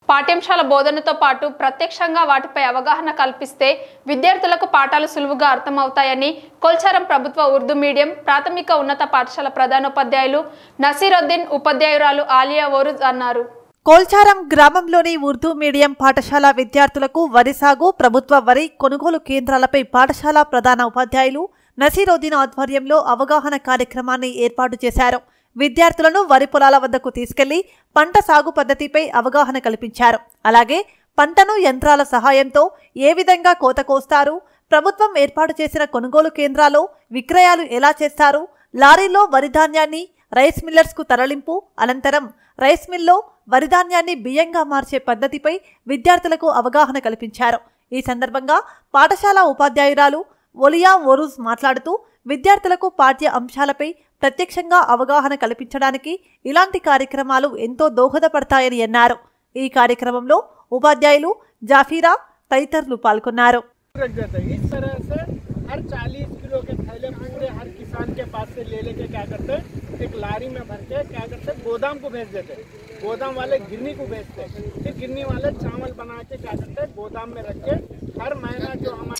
పాఠ్యాంశాల బోధనతో పాటు ప్రత్యక్షంగా వాటిపై అవగాహన కల్పిస్తే విద్యార్థులకు పాఠాలు సులువుగా అర్థమవుతాయని కొల్చారం ప్రభుత్వ ఉర్దూ మీడియం ప్రాథమిక ఉన్నత పాఠశాల ప్రధానోపాధ్యాయులు నసీరుద్దీన్ ఉపాధ్యాయురాలు ఆలియా ఓరుజ్ అన్నారు కోల్చారం గ్రామంలోని ఉర్దూ మీడియం పాఠశాల విద్యార్థులకు వరి సాగు ప్రభుత్వ వరి కొనుగోలు కేంద్రాలపై పాఠశాల ప్రధాన ఉపాధ్యాయులు నసీరుద్దీన్ ఆధ్వర్యంలో అవగాహన కార్యక్రమాన్ని ఏర్పాటు చేశారు విద్యార్థులను వరి పొలాల వద్దకు తీసుకెళ్లి పంట సాగు పద్ధతిపై అవగాహన కల్పించారు అలాగే పంటను యంత్రాల సహాయంతో ఏ విధంగా కోత కోస్తారు ప్రభుత్వం ఏర్పాటు చేసిన కొనుగోలు కేంద్రాల్లో విక్రయాలు ఎలా చేస్తారు లారీలో వరి ధాన్యాన్ని రైస్ మిల్లర్స్కు తరలింపు అనంతరం రైస్ మిల్లో వరిధాన్యాన్ని బియ్యంగా మార్చే పద్ధతిపై విద్యార్థులకు అవగాహన కల్పించారు ఈ సందర్భంగా పాఠశాల ఉపాధ్యాయురాలు ఒలియా ఓరూజ్ మాట్లాడుతూ విద్యార్థులకు పాఠ్య అంశాలపై ప్రత్యక్షంగా అవగాహన కల్పించడానికి ఇలాంటి కార్యక్రమాలు ఎంతో దోహదపడతాయని అన్నారు ఈ కార్యక్రమంలో ఉపాధ్యాయులు జాఫీరా తదితరులు పాల్గొన్నారు रख देते हैं इस तरह से हर 40 किलो के थैले पूरे हर किसान के पास से ले लेके क्या करते हैं एक लारी में भर के क्या करते हैं गोदाम को भेज देते हैं गोदाम वाले गिरनी को भेजते हैं फिर गिरनी वाले चावल बना के क्या करते हैं गोदाम में रख के हर महीना जो हमारे